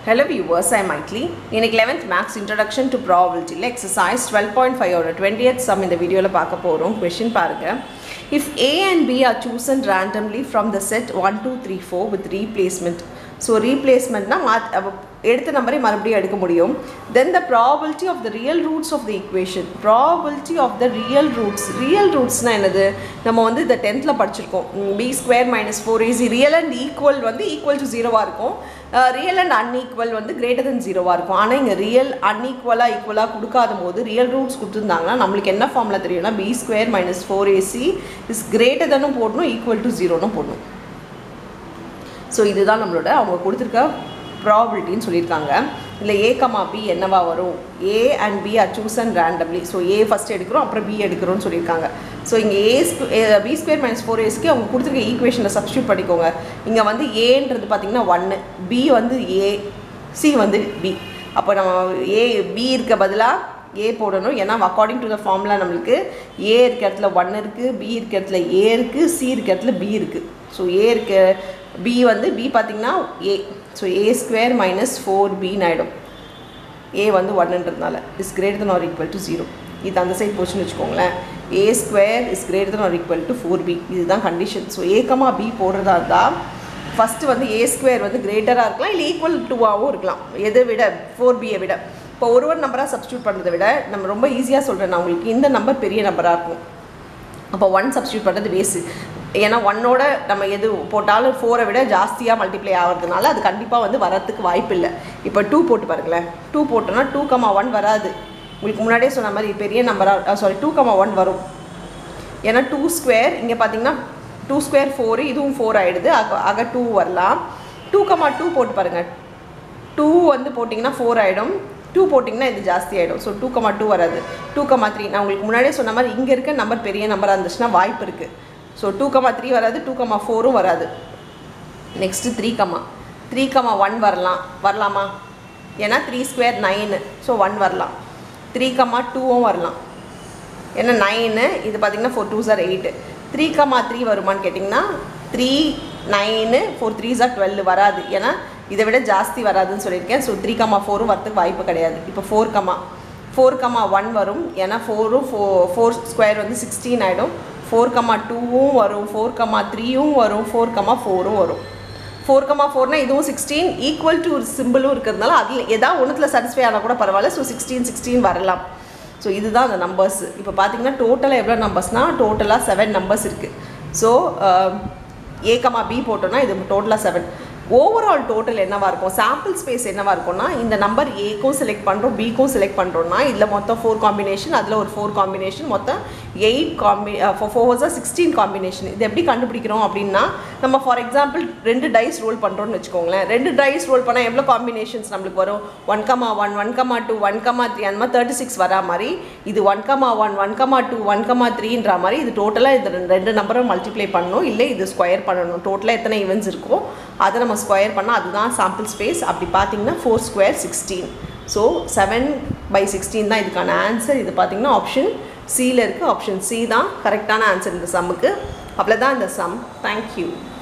Hello viewers, I am Maitli. இன்னைக்கு 11th Max Introduction to Probability ல exercise 12.5 ஓட 20th sum இந்த வீடியோவில் பார்க்க போகிறோம் question பாருங்க If A and B are chosen randomly from the set 1, 2, 3, 4 with replacement so ரீப்ளேஸ்மெண்ட்னா மாத் எடுத்த நம்பரை மறுபடியும் எடுக்க முடியும் then the probability of the real roots of the equation probability of the real roots real ரூட்ஸ்னால் என்னது நம்ம வந்து இந்த டென்த்தில் படிச்சிருக்கோம் B square minus four AC real and equal வந்து ஈக்குவல் டு ஜீரோவாக இருக்கும் ரியல் அண்ட் அன்ஈக்குவல் வந்து கிரேட்டர் தென் ஜீரோவாக இருக்கும் ஆனால் இங்கே ரியல் அன்ஈக்குவலாக ஈக்குவலாக கொடுக்காத போது ரியல் ரூட்ஸ் கொடுத்துருந்தாங்கன்னா நம்மளுக்கு என்ன ஃபார்மில் தெரியும்னா B square minus four AC is greater தனும் போடணும் ஈக்குவல் டு ஜீரோனும் போடணும் ஸோ இதுதான் நம்மளோட அவங்க கொடுத்துருக்க ப்ராபிலிட்டின்னு சொல்லியிருக்காங்க இல்லை ஏ கமா பி என்னவா வரும் A and B are choose and randomly so A first எடுக்கிறோம் அப்புறம் பி எடுக்கிறோம்னு சொல்லியிருக்காங்க ஸோ இங்கே A B square minus four ஏஸ்க்கு அவங்க கொடுத்துருக்க ஈக்குவேஷனில் சப்ஸ்டியூட் பண்ணிக்கோங்க இங்கே வந்து ஏன்றது பார்த்தீங்கன்னா ஒன்று பி வந்து ஏ சி வந்து பி அப்போ நம்ம ஏ பி இருக்க பதிலாக ஏ போடணும் ஏன்னா அக்கார்டிங் டு த ஃபார்முலா நம்மளுக்கு ஏ இருக்க இடத்துல ஒன் இருக்குது பி இருக்க இடத்துல ஏ இருக்குது சி இருக்க இடத்துல பி இருக்குது ஸோ ஏ இருக்க பி வந்து பி பார்த்திங்கன்னா A so A square minus four பின்னு ஆகிடும் ஏ வந்து ஒன்னுன்றதுனால is greater than or equal to zero இது அந்த சைட் போச்சுன்னு வச்சுக்கோங்களேன் A square is greater than or equal to four B இதுதான் கண்டிஷன் ஸோ ஏக்கமா பி போடுறதா இருந்தால் ஃபஸ்ட்டு வந்து ஏ ஸ்கொயர் வந்து கிரேட்டராக இருக்கலாம் இல்லை ஈக்குவல் டூவாகவும் இருக்கலாம் எதை விட ஃபோர் பியை விட இப்போ ஒரு ஒரு நம்பராக சப்ஸ்டியூட் பண்ணுறதை விட நம்ம ரொம்ப ஈஸியாக சொல்கிறேன் நான் உங்களுக்கு இந்த நம்பர் பெரிய நம்பராக இருக்கும் அப்போ ஒன் சப்ஸ்டியூட் பண்ணுறது வேஸ்ட்டு ஏன்னா ஒன்னோட நம்ம எது போட்டாலும் ஃபோரை விட ஜாஸ்தியாக மல்டிப்ளை ஆகிறதுனால அது கண்டிப்பாக வந்து வரத்துக்கு வாய்ப்பு இல்லை இப்போ டூ போட்டு பாருங்களேன் டூ போட்டோன்னா டூ கமா ஒன் வராது உங்களுக்கு முன்னாடியே சொன்ன மாதிரி பெரிய நம்பராக சாரி டூ கமா ஒன் வரும் ஏன்னா டூ ஸ்கொயர் இங்கே பார்த்தீங்கன்னா டூ ஸ்கொயர் ஃபோரு இதுவும் ஃபோர் ஆகிடுது அக அக டூ வரலாம் டூ கமா டூ போட்டு பாருங்கள் டூ வந்து போட்டிங்கன்னா ஃபோர் ஆகிடும் டூ போட்டிங்கன்னா இது ஜாஸ்தி ஆகிடும் ஸோ டூ கமா டூ வராது டூ கமா த்ரீ நான் உங்களுக்கு முன்னாடியே சொன்ன மாதிரி இங்கே இருக்க நம்பர் பெரிய நம்பராக இருந்துச்சுன்னா வாய்ப்பு இருக்குது ஸோ டூ கமா த்ரீ வராது டூ கமா ஃபோரும் வராது next three comma three comma one வரலாம் வரலாமா ஏன்னா three square nine so one வரலாம் த்ரீ கமா டூவும் வரலாம் ஏன்னா நைனு இது பார்த்திங்கன்னா four two sir eight three comma three வருமான்னு கேட்டிங்கன்னா three nine four three sir twelve வராது ஏன்னா இதை விட ஜாஸ்தி வராதுன்னு சொல்லியிருக்கேன் ஸோ த்ரீ கமா ஃபோரும் வரத்துக்கு வாய்ப்பு கிடையாது இப்போ four comma four comma one வரும் ஏன்னா ஃபோரும் ஃபோ ஃபோர் ஸ்கொயர் வந்து சிக்ஸ்டீன் ஆகிடும் ஃபோர் கமா டூவும் வரும் ஃபோர் கமா த்ரீயும் வரும் ஃபோர் கமா ஃபோரும் வரும் ஃபோர் கமா ஃபோர்னா இதுவும் சிக்ஸ்டீன் ஈக்குவல் டு ஒரு சிம்பிளும் இருக்கிறதுனால அதில் ஏதாவது ஒன்றுத்தில் சாட்டிஸ்ஃபை ஆனால் கூட பரவாயில்ல ஸோ சிக்ஸ்டீன் சிக்ஸ்டீன் வரலாம் ஸோ இதுதான் அந்த நம்பர்ஸ் இப்போ பார்த்தீங்கன்னா டோட்டலாக எவ்வளோ நம்பர்ஸ்னால் டோட்டலாக செவன் நம்பர்ஸ் இருக்குது ஸோ ஏ கமா பி போட்டோன்னா இது டோட்டலாக செவன் ஓவரால் டோட்டல் என்னவாக இருக்கும் சாம்பிள் ஸ்பேஸ் என்னவாக இருக்கும்னா இந்த நம்பர் ஏக்கும் செலக்ட் பண்ணுறோம் பிக்கும் செலக்ட் பண்ணுறோம்னா இதில் மொத்தம் ஃபோர் காம்பினேஷன் அதில் ஒரு ஃபோர் காம்பினேஷன் மொத்தம் எயிட் காம்பி ஃபோர்ஸாக சிக்ஸ்டீன் காம்பினேஷன் இது எப்படி கண்டுபிடிக்கிறோம் அப்படின்னா நம்ம ஃபார் எக்ஸாம்பிள் ரெண்டு டைஸ் ரோல் பண்ணுறோம்னு வச்சுக்கோங்களேன் ரெண்டு டைஸ் ரோல் பண்ணால் எவ்வளோ காம்பினேஷன்ஸ் நம்மளுக்கு வரும் one comma one one comma two one comma three அந்த மாதிரி தேர்ட்டி சிக்ஸ் வரா மாதிரி இது one comma one one comma two one comma த்ரீன்ற மாதிரி இது டோட்டலாக இது ரெண்டு நம்பரும் மல்டிப்ளை பண்ணணும் இல்லை இது ஸ்கொயர் பண்ணணும் டோட்டலாக எத்தனை ஈவெண்ட்ஸ் இருக்கோ அதை நம்ம ஸ்கொயர் பண்ணால் அதுதான் சாம்பிள் ஸ்பேஸ் அப்படி பார்த்தீங்கன்னா four square sixteen so seven by sixteen தான் இதுக்கான ஆன்சர் இது பார்த்தீங்கன்னா ஆப்ஷன் சியில் இருக்குது ஆப்ஷன் சி தான் கரெக்டான ஆன்சர் இந்த சம்முக்கு அவ்வளோதான் இந்த சம் தேங்க்யூ